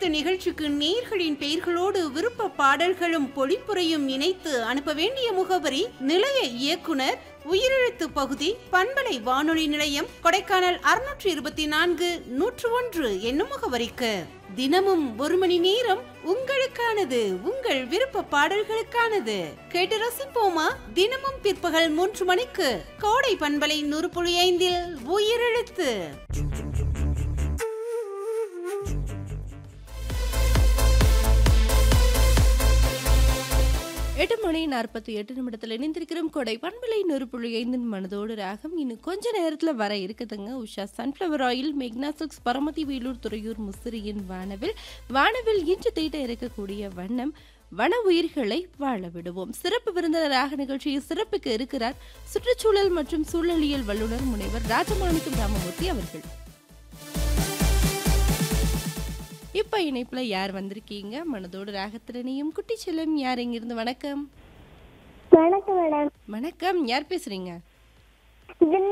நிகழ்ச்சிக்கு நேர்களின் பெயர்களோடு விருப்ப பாடல்களும் பொழிப்புரையும் இணைத்து அனுப்ப வேண்டிய முகவரி நிலைய இயக்குனர் உயிரெழுத்து பகுதி பண்பலை வானொலி நிலையம் கொடைக்கானல் அறுநூற்று இருபத்தி நான்கு நூற்று ஒன்று என்னும் முகவரிக்கு தினமும் ஒரு மணி நேரம் உங்களுக்கானது உங்கள் விருப்ப பாடல்களுக்கானது கேட்டு ரசிப்போமா தினமும் பிற்பகல் மூன்று மணிக்கு கோடை பண்பலை நூறு புள்ளி ஐந்தில் உயிரெழுத்து எட்டு மணி நாற்பத்தி எட்டு நிமிடத்தில் இணைந்திருக்கிறோம் கொடை பண்பலை நூறு புள்ளி ஐந்தின் மனதோடு ராகம் இன்னும் கொஞ்ச நேரத்தில் வர இருக்குதுங்க உஷா சன்ஃப்ளவர் ஆயில் மெக்னாசிக்ஸ் பரமதி வேலூர் துறையூர் முசிறியின் வானவில் வானவில் இன்று தீட்ட இருக்கக்கூடிய வண்ணம் வன உயிர்களை வாழ விடுவோம் சிறப்பு விருந்தினராக நிகழ்ச்சியை சிறப்புக்கு இருக்கிறார் சுற்றுச்சூழல் மற்றும் சூழலியல் வல்லுநர் முனைவர் ராஜமாணிக்கம் ராமமூர்த்தி அவர்கள் இப்ப இணைப்புல யார் வந்திருக்கீங்க மனதோடு ராகத்திரனையும் குட்டி செல்லம் யார் இங்கிருந்து வணக்கம் வணக்கம் மேடம் வணக்கம் யார் பேசுறீங்க இது